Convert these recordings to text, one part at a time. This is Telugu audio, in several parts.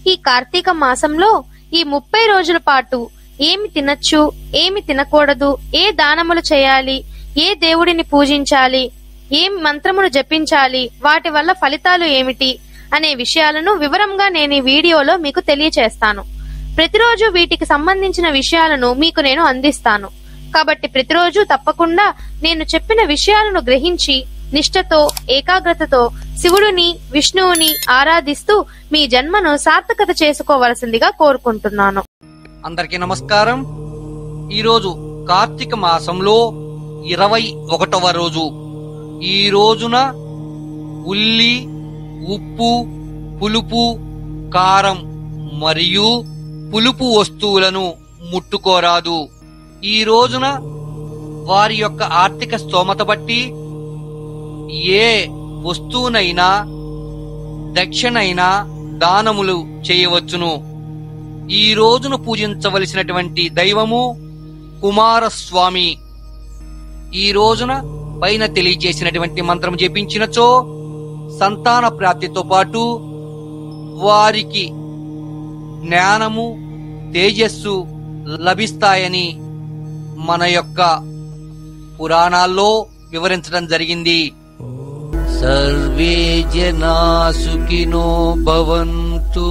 ఈ కార్తీక మాసంలో ఈ ముప్పై రోజుల పాటు ఏమి తినచ్చు ఏమి తినకూడదు ఏ దానములు చేయాలి ఏ దేవుడిని పూజించాలి ఏం మంత్రమును జపించాలి వాటి వల్ల ఫలితాలు ఏమిటి అనే విషయాలను వివరంగా నేను ఈ వీడియోలో మీకు తెలియచేస్తాను ప్రతిరోజు వీటికి సంబంధించిన విషయాలను మీకు నేను అందిస్తాను కాబట్టి ప్రతిరోజు తప్పకుండా నేను చెప్పిన విషయాలను గ్రహించి నిష్ఠతో ఏకాగ్రతతో శివుడిని విష్ణువుని ఆరాధిస్తూ మీ జన్మను సార్థకత చేసుకోవలసిందిగా కోరుకుంటున్నాను అందరికీ నమస్కారం ఈరోజు కార్తీక మాసంలో ఇరవై ఒకటవ రోజు ఈ రోజున ఉల్లి ఉప్పు పులుపు కారం మరియు పులుపు వస్తువులను ముట్టుకోరాదు ఈ రోజున వారి యొక్క ఆర్థిక స్తోమత బట్టి ఏ వస్తువునైనా దక్షిణైనా దానములు చేయవచ్చును ఈ రోజున పూజించవలసినటువంటి దైవము కుమారస్వామి ఈ రోజున పైన తెలియజేసినటువంటి మంత్రం జపించినచో సంతాన ప్రాప్తితో పాటు వారికి జ్ఞానము తేజస్సు లభిస్తాయని మన యొక్క పురాణాల్లో వివరించడం జరిగింది సర్వే జనా సుఖినో భవంతు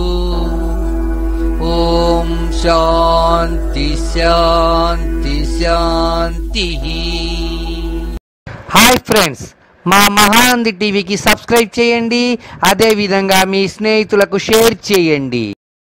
ఓం శాంతి శాంతి శాంతి హాయ్ ఫ్రెండ్స్ మా మహానంది టీవీకి సబ్స్క్రైబ్ చేయండి అదేవిధంగా మీ స్నేహితులకు షేర్ చేయండి